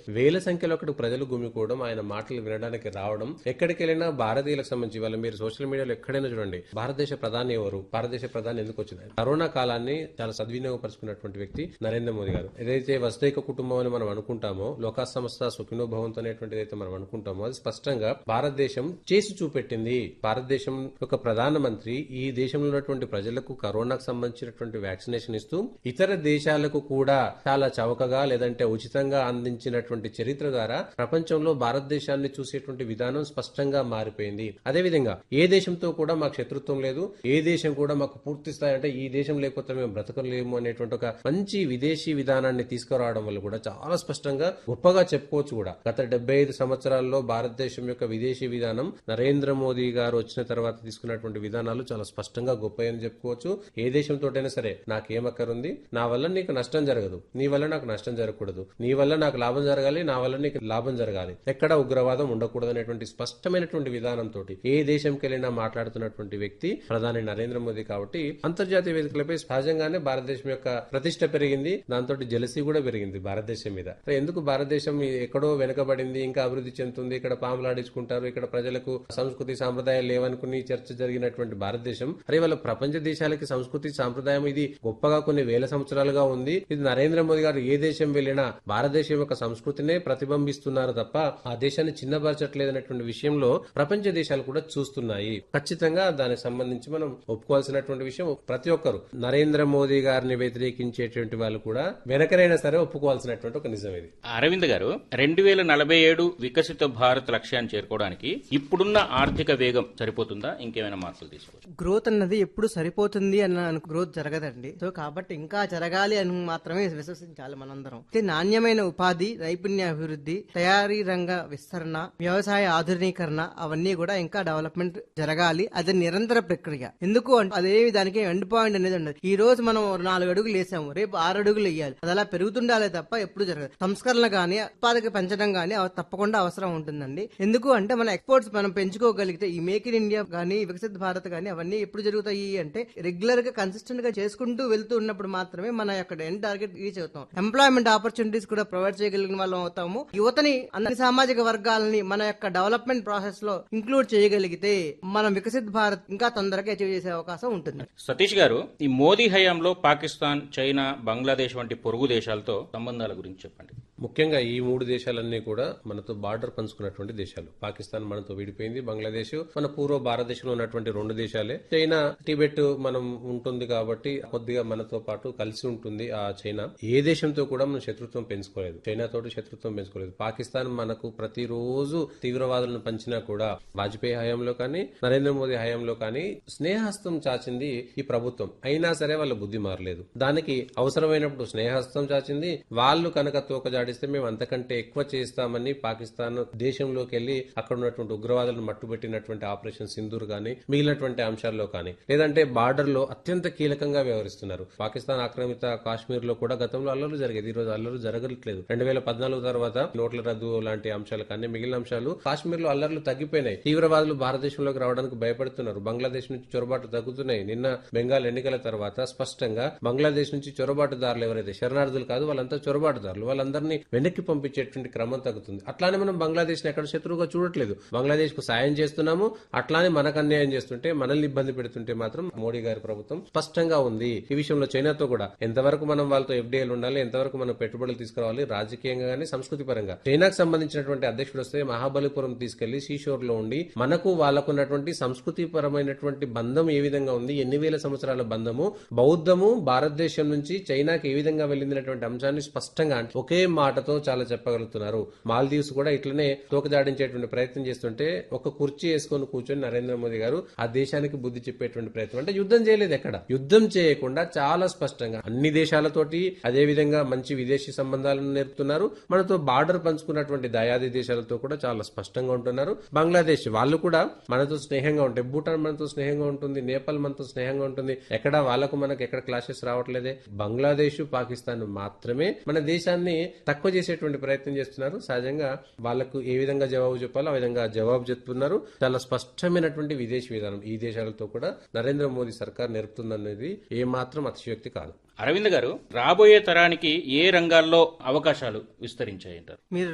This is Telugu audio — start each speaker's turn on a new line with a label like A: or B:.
A: వేల సంఖ్యలో అక్కడ ప్రజలు గుమికూడడం ఆయన మాటలు వినడానికి రావడం ఎక్కడికి వెళ్ళినా భారతీయులకు సంబంధించి వాళ్ళ మీరు సోషల్ మీడియాలో ఎక్కడైనా చూడండి భారతదేశ ప్రధాని ఎవరు భారతదేశ ప్రధాని ఎందుకు వచ్చింది కరోనా కాలాన్ని చాలా సద్వినియోగపరుచుకున్నటువంటి వ్యక్తి నరేంద్ర మోదీ గారు ఏదైతే వస్తైక కుటుంబం అని మనం అనుకుంటామో లోకా సంస్థ సుఖినో భవంతు అనేటువంటిది అయితే మనం అనుకుంటామో అది స్పష్టంగా భారతదేశం చేసి చూపెట్టింది భారతదేశం యొక్క ప్రధానమంత్రి ఈ దేశంలో ఉన్నటువంటి ప్రజలకు కరోనాకు సంబంధించినటువంటి వ్యాక్సినేషన్ ఇస్తూ ఇతర దేశాలకు కూడా చాలా చవకగా లేదంటే ఉచితంగా అందించినటువంటి చరిత్ర ద్వారా ప్రపంచంలో భారతదేశాన్ని చూసేటువంటి విధానం స్పష్టంగా మారిపోయింది అదేవిధంగా ఏ దేశంతో కూడా మాకు శత్రుత్వం లేదు ఏ దేశం కూడా మాకు పూర్తి స్థాయి అంటే ఈ దేశం లేకపోతే మేము బ్రతకలేము అనేటువంటి ఒక మంచి విదేశీ విధానాన్ని తీసుకురావడం వల్ల కూడా చాలా స్పష్టంగా గొప్పగా చెప్పుకోవచ్చు కూడా గత డెబ్బై ఐదు సంవత్సరాల్లో భారతదేశం యొక్క విదేశీ విధానం నరేంద్ర మోదీ గారు వచ్చిన తర్వాత తీసుకున్నటువంటి విధానాలు చాలా స్పష్టంగా గొప్ప అని చెప్పుకోవచ్చు ఏ దేశంతోటైనా సరే నాకేమక్కరుంది నా వల్ల నీకు నష్టం జరగదు నీ వల్ల నాకు నష్టం జరగకూడదు నీ వల్ల నాకు లాభం జరగాలి నా వల్ల నీకు లాభం జరగాలి ఎక్కడ ఉగ్రవాదం ఉండకూడదు అనేటువంటి స్పష్టమైనటువంటి విధానంతో ఏ దేశంకి వెళ్ళినా మాట్లాడుతున్నటువంటి వ్యక్తి ప్రధాని నరేంద్ర మోదీ కాబట్టి అంతర్జాతీయ వేదికలపై సహజంగానే భారతదేశం యొక్క ప్రతిష్ట పెరిగింది దాంతో జలసీ కూడా పెరిగింది భారతదేశం మీద మరి ఎందుకు భారతదేశం ఎక్కడో వెనుకబడింది ఇంకా అభివృద్ధి చెందుతుంది ఇక్కడ పాములాడించుకుంటారు ఇక్కడ ప్రజలకు సంస్కృతి సాంప్రదాయాలు లేవనుకుని చర్చ జరిగినటువంటి భారతదేశం అరే వాళ్ళ ప్రపంచ దేశాలకి సంస్కృతి సాంప్రదాయం ఇది గొప్పగా కొన్ని వేల సంవత్సరాలుగా ఉంది ఇది నరేంద్ర మోదీ గారు ఏ దేశం వెళ్ళినా భారతదేశం యొక్క సంస్కృతినే ప్రతిబింబిస్తున్నారు తప్ప ఆ దేశాన్ని చిన్నపరచట్లేదనేటువంటి విషయంలో ప్రపంచ దేశాలు కూడా చూస్తున్నాయి ఖచ్చితంగా దానికి సంబంధించి మనం ఒప్పుకోవాల్సినటువంటి విషయం ప్రతి ఒక్కరు నరేంద్ర మోదీ గారిని వ్యతిరేకించేటువంటి వాళ్ళు కూడా వెనకనైనా సరే ఒప్పుకోవాల్సినటువంటి ఒక నిజం ఇది
B: అరవింద్ గారు రెండు వేల నలభై ఏడు వికసిత భారత్ లక్ష్యాన్ని చేరుకోవడానికి ఇప్పుడున్న ఆర్థిక వేగం సరిపోతుందా ఇంకేమైనా మార్పులు తీసుకోవచ్చు
C: గ్రోత్ అన్నది ఎప్పుడు సరిపోతుంది అన్న అనుకు- గ్రోత్ జరగదండి సో కాబట్టి ఇంకా జరగాలి అని మాత్రమే విశ్వసించాలి మనందరం అయితే నాణ్యమైన ఉపాధి నైపుణ్య అభివృద్ధి తయారీ రంగ విస్తరణ వ్యవసాయ ఆధునీకరణ అవన్నీ కూడా ఇంకా డెవలప్మెంట్ జరగాలి అది నిరంతర ప్రక్రియ ఎందుకు అంటే అదే దానికి ఎండ్ పాయింట్ అనేది ఉండదు ఈ రోజు మనం నాలుగు అడుగులు వేసాము రేపు ఆరు అడుగులు వేయాలి అది అలా పెరుగుతుండాలే తప్ప ఎప్పుడు జరగదు సంస్కరణ గానీ ఉత్పాదక పెంచడం గానీ అవ- తప్పకుండా అవసరం ఉంటుందండి ఎందుకు అంటే మన ఎక్స్పోర్ట్స్ మనం పెంచుకోగలిగితే ఈ మేక్ ఇన్ ఇండియా గానీ వికసిత్ భారత్ గానీ అవన్నీ ఎప్పుడు జరుగుతాయి అంటే రెగ్యులర్ గా కన్సిస్టెంట్ గా చేసుకుంటూ వెళ్తూ ఉన్నప్పుడు మాత్రమే మన యొక్క ఎండ్ టార్గెట్ రీచ్ అవుతాం ఎంప్లాయ్మెంట్ ఆపర్చునిటీస్ కూడా ప్రొవైడ్ చేయగలిగిన వాళ్ళం అవుతాము యువతని అన్ని సామాజిక వర్గాలని మన యొక్క డెవలప్మెంట్ ప్రాసెస్ లో ఇంక్లూడ్ చేయగలిగితే మనం వికసిత్ భారత్ ఇంకా తొందరగా అచీవ్ చేసే అవకాశం ఉంటుంది
B: సతీష్ గారు ఈ మోదీ హయాంలో పాకిస్తాన్ చైనా బంగ్లాదేశ్ వంటి పొరుగు దేశాలతో సంబంధాల గురించి చెప్పండి
A: ముఖ్యంగా ఈ మూడు దేశాలన్నీ కూడా మనతో బార్డర్ పంచుకున్నటువంటి దేశాలు పాకిస్తాన్ మనతో విడిపోయింది బంగ్లాదేశ్ మన పూర్వ భారతదేశంలో ఉన్నటువంటి రెండు దేశాలే చైనా టిబెట్ మనం ఉంటుంది కాబట్టి కొద్దిగా మనతో పాటు కలిసి ఉంటుంది ఆ చైనా ఏ దేశంతో కూడా మనం శత్రుత్వం పెంచుకోలేదు చైనా తోటి శత్రుత్వం పెంచుకోలేదు పాకిస్తాన్ మనకు ప్రతిరోజు తీవ్రవాదులను పంచినా కూడా వాజ్పేయి హయాంలో కానీ నరేంద్ర మోదీ హయాంలో కానీ స్నేహస్తం చాచింది ఈ ప్రభుత్వం అయినా సరే వాళ్ళ బుద్ధి మారలేదు దానికి అవసరమైనప్పుడు స్నేహస్తం చాచింది వాళ్ళు కనుక తోక జాడిస్తే మేము అంతకంటే ఎక్కువ చేస్తామని పాకిస్తాన్ దేశంలోకి వెళ్లి అక్కడ ఉన్నటువంటి ఉగ్రవాదులను మట్టుబెట్టినటువంటి ఆపరేషన్ సింధూర్ గాని మిగిలినటువంటి అంశాల్లో కానీ లేదంటే బార్డర్ లో అత్యంత కీలకంగా వ్యవహరిస్తున్నారు పాకిస్తాన్ ఆక్రమిత కాశ్మీర్ లో కూడా గతంలో అల్లర్లు జరిగేది ఈ రోజు అల్లర్లు జరగట్లేదు రెండు వేల పద్నాలుగు తర్వాత నోట్ల రద్దు లాంటి అంశాలు కానీ మిగిలిన అంశాలు కాశ్మీర్ లో అల్లర్లు తగ్గిపోయినాయి తీవ్రవాదులు భారతదేశంలోకి రావడానికి భయపడుతున్నారు బంగ్లాదేశ్ నుంచి చొరబాటు తగ్గుతున్నాయి నిన్న బెంగాల్ ఎన్నికల తర్వాత స్పష్టంగా బంగ్లాదేశ్ నుంచి చొరబాటుదారులు ఎవరైతే శరణార్థులు కాదు వాళ్ళంతా చొరబాటుదారులు వాళ్ళందరినీ వెనక్కి పంపించేటువంటి క్రమం తగ్గుతుంది అట్లానే మనం బంగ్లాదేశ్ ని ఎక్కడ శత్రువుగా చూడట్లేదు బంగ్లాదేశ్ కు సాయం చేస్తున్నాము అట్లానే మనకు అన్యాయం చేస్తుంటే మనల్ని ఇబ్బంది పెడుతుంటే మాత్రం మోడీ గారి ప్రభుత్వం స్పష్టంగా ఉంది ఈ విషయంలో చైనాతో కూడా ఎంతవరకు మనం వాళ్ళతో ఎఫ్డీఐలు ఉండాలి ఎంతవరకు మనం పెట్టుబడులు తీసుకురావాలి రాజకీయంగా కానీ సంస్కృతి పరంగా చైనాకు సంబంధించినటువంటి అధ్యక్షుడు వస్తే మహాబలిపురం తీసుకెళ్లి సీషోర్ లో ఉండి మనకు వాళ్ళకున్నటువంటి సంస్కృతి పరమైనటువంటి బంధం ఏ విధంగా ఉంది ఎన్ని వేల సంవత్సరాల బంధము బౌద్ధము భారతదేశం నుంచి చైనాకి ఏ విధంగా వెళ్ళిందనేటువంటి అంశాన్ని స్పష్టంగా అంటే ఒకే మాటతో చాలా చెప్పగలుగుతున్నారు మాల్దీవ్స్ కూడా ఇట్లనే తోకజాడించేటువంటి ప్రయత్నం చేస్తుంటే ఒక కుర్చీ వేసుకొని కూర్చొని నరేంద్ర మోదీ గారు ఆ దేశానికి బుద్ధి చెప్పేటువంటి ప్రయత్నం అంటే యుద్ధం చేయలేదు ఎక్కడ యుద్ధం చేయకుండా చాలా స్పష్టంగా అన్ని దేశాలతోటి అదే విధంగా మంచి విదేశీ సంబంధాలను నేర్పుతున్నారు మనతో బార్డర్ పంచుకున్నటువంటి దయాది దేశాలతో కూడా చాలా స్పష్టంగా ఉంటున్నారు బంగ్లాదేశ్ వాళ్ళు కూడా మనతో స్నేహంగా ఉంటాయి భూటాన్ మనతో స్నేహంగా ఉంటుంది నేపాల్ మనతో స్నేహంగా ఉంటుంది ఎక్కడ వాళ్ళకు మనకు ఎక్కడ క్లాషెస్ రావట్లేదే బంగ్లాదేశ్ పాకిస్తాన్ మాత్రమే మన దేశాన్ని తక్కువ చేసేటువంటి ప్రయత్నం చేస్తున్నారు సహజంగా వాళ్ళకు ఏ విధంగా జవాబు చెప్పాలో ఆ విధంగా జవాబు చెప్తున్నారు చాలా స్పష్టమైనటువంటి విదేశీ విధానం ఈ దేశాలతో కూడా నరేంద్ర మోదీ సర్కార్ నేర్పుతుందనేది ఏ మాత్రం అతిశయోక్తి కాదు
B: అరవింద్ గారు రాబోయే తరానికి ఏ రంగాల్లో అవకాశాలు విస్తరించాయంటారు
C: మీరు